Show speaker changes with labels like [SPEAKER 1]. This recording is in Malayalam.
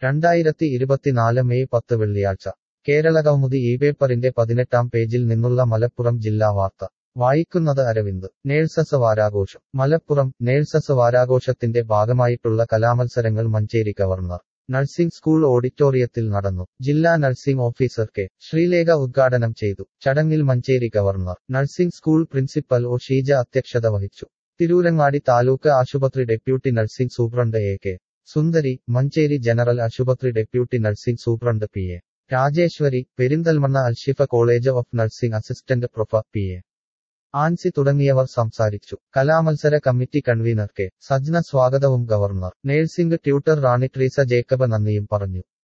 [SPEAKER 1] രണ്ടായിരത്തി ഇരുപത്തിനാല് മെയ് പത്ത് വെള്ളിയാഴ്ച കേരളകൗമുദി ഈ പേപ്പറിന്റെ പതിനെട്ടാം പേജിൽ നിന്നുള്ള മലപ്പുറം ജില്ലാ വാർത്ത വായിക്കുന്നത് അരവിന്ദ് നേഴ്സസ് വാരാഘോഷം മലപ്പുറം നേഴ്സസ് വാരാഘോഷത്തിന്റെ ഭാഗമായിട്ടുള്ള കലാമത്സരങ്ങൾ മഞ്ചേരി ഗവർണർ നഴ്സിംഗ് സ്കൂൾ ഓഡിറ്റോറിയത്തിൽ നടന്നു ജില്ലാ നഴ്സിംഗ് ഓഫീസർ കെ ശ്രീലേഖ ഉദ്ഘാടനം ചെയ്തു ചടങ്ങിൽ Manjeri government nursing school principal O Sheeja അധ്യക്ഷത വഹിച്ചു തിരൂരങ്ങാടി താലൂക്ക് ആശുപത്രി deputy nursing superintendent A K Sundari Manjeri general ആശുപത്രി deputy nursing superintendent P A Rajeswari Perinthalmanna Alshifa college of nursing assistant prof P A Ancy തുടങ്ങിയവർ സംസാരിച്ചു കലാമത്സര കമ്മിറ്റി കൺവീനർ കെ സജ്ന സ്വാഗതവും government nursing tutor Rani Treesa Jacob നന്ദിയും പറഞ്ഞു